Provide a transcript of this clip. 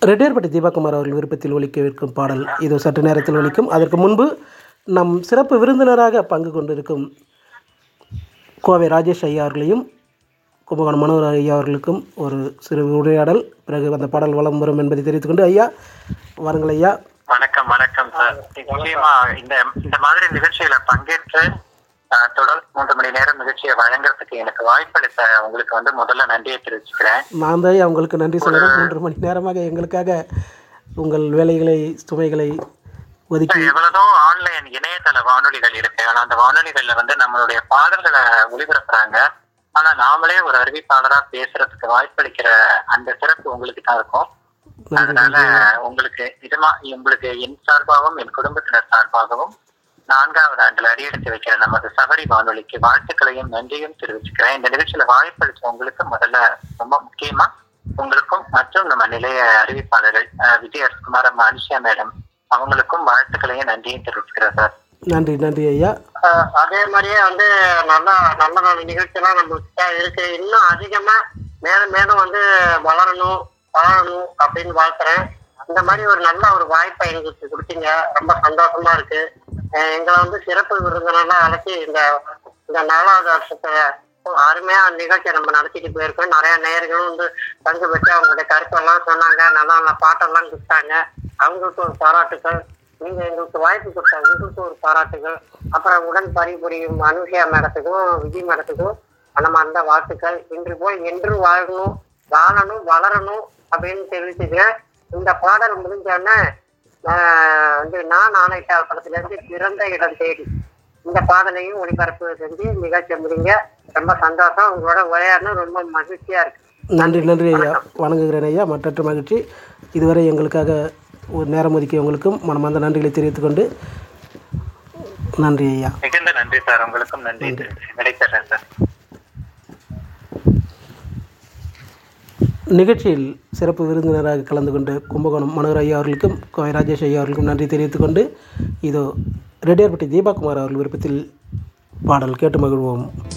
ரெட்டியார்பட்டி தீபாகுமார் அவர்கள் விருப்பத்தில் ஒலிக்கவிருக்கும் பாடல் இது சற்று நேரத்தில் ஒலிக்கும் அதற்கு முன்பு நம் சிறப்பு விருந்தினராக பங்கு கொண்டிருக்கும் கோவை ராஜேஷ் ஐயா அவர்களையும் கும்பகோணம் மனோகர் ஐயா அவர்களுக்கும் ஒரு சிறு உரையாடல் பிறகு அந்த பாடல் வளம் வரும் என்பதை தெரிவித்துக்கொண்டு ஐயா வாருங்கள் ஐயா வணக்கம் வணக்கம் சார் நிச்சயமா இந்த இந்த மாதிரி நிகழ்ச்சியில பங்கேற்று அஹ், தொடர் மூன்று மணி நேரம் நிகழ்ச்சியை வழங்குறதுக்கு எனக்கு வாய்ப்பளித்த உங்களுக்கு வந்து முதல்ல நன்றியை தெரிவிச்சுக்கிறேன் நான் தான் ஐயா உங்களுக்கு நன்றி சொல்லணும் மூன்று மணி நேரமாக எங்களுக்காக உங்கள் வேலைகளை சுமைகளை ஒதுக்கி எவ்வளவோ ஆன்லைன் இணையதள வானொலிகள் இருக்கு ஆனா அந்த வானொலிகள்ல வந்து நம்மளுடைய பாடல்களை ஒளிபரப்புறாங்க ஆனா நாமளே ஒரு அறிவிப்பாளரா பேசுறதுக்கு வாய்ப்பளிக்கிற அந்த சிறப்பு உங்களுக்கு தான் இருக்கும் அதனால உங்களுக்கு நிஜமா உங்களுக்கு என் சார்பாகவும் என் குடும்பத்தினர் சார்பாகவும் நான்காவது ஆண்டுல அடியெடுத்து வைக்கிற நமது சபரி வானொலிக்கு வாழ்த்துக்களையும் நன்றியும் தெரிவிச்சுக்கிறேன் இந்த நிகழ்ச்சியில வாய்ப்பளிச்ச உங்களுக்கு முதல்ல ரொம்ப முக்கியமா உங்களுக்கும் மற்றும் நம்ம நிலைய அறிவிப்பாளர்கள் அஹ், விஜய் அரசுகுமார் அம்மா அனுஷியா மேடம் அவங்களுக்கும் வாழ்த்துக்களையும் நன்றியும் தெரிவிச்சுக்கிறேன் சார் நன்றி நன்றி ஐயா ஆஹ் அதே மாதிரியே வந்து நல்ல நல்ல நல்ல நிகழ்ச்சியெல்லாம் நம்மகிட்ட இருக்கு இன்னும் அதிகமா மேலும் மேலும் வந்து வளரணும் வளரணும் அப்படின்னு வாழ்த்துறேன் இந்த மாதிரி ஒரு நல்ல ஒரு வாய்ப்பை எங்களுக்கு கொடுத்தீங்க ரொம்ப சந்தோஷமா இருக்கு ஆஹ் எங்களை வந்து சிறப்பு விருந்தினெல்லாம் அழைச்சி இந்த இந்த நாலாவது வருஷத்துல அருமையா நிகழ்ச்சியை நம்ம நடத்திட்டு போயிருக்கோம் நிறைய நேயர்களும் வந்து பங்கு பெற்று அவங்களுடைய கருத்தெல்லாம் சொன்னாங்க நல்ல நல்ல பாட்டெல்லாம் கொடுத்தாங்க அவங்களுக்கு ஒரு பாராட்டுக்கள் நீங்க எங்களுக்கு வாய்ப்பு கொடுத்த உங்களுக்கு ஒரு பாராட்டுகள் அப்புறம் உடன் பணிபுரியும் அனுஷியா மேடத்துக்கும் விஜய் மேடத்துக்கும் மனமார்ந்த வாழ்த்துக்கள் இன்று போய் என்று வாழணும் வாழணும் வளரணும் அப்படின்னு தெரிவிச்சுக்கிறேன் இந்த பாடல் முடிஞ்சோடனே ஆஹ் வந்து நான் ஆணைட்டால் படத்துல இருந்து பிறந்த இடம் தேடி இந்த பாடலையும் ஒளிபரப்பு செஞ்சு நிகழ்ச்சி முடிங்க ரொம்ப சந்தோஷம் உங்களோட உரையாடணும் ரொம்ப மகிழ்ச்சியா இருக்கு நன்றி நன்றி ஐயா வணங்குகிறேன் ஐயா மற்றற்ற மகிழ்ச்சி இதுவரை எங்களுக்காக ஒரு நேரம் ஒதுக்கியவங்களுக்கும் மனமார்ந்த நன்றிகளை தெரிவித்துக்கொண்டு நன்றி ஐயா மிகுந்த நன்றி சார் உங்களுக்கும் நன்றி கிடைக்கிறேன் சார் நிகழ்ச்சியில் சிறப்பு விருந்தினராக கலந்து கொண்டு கும்பகோணம் மனோகர் ஐயா அவர்களுக்கும் கோவை ராஜேஷ் ஐயா அவர்களுக்கும் நன்றி தெரிவித்துக்கொண்டு இதோ ரெட்டியார்பட்டி தீபாகுமார் அவர்கள் விருப்பத்தில் பாடல் கேட்டு மகிழ்வோம்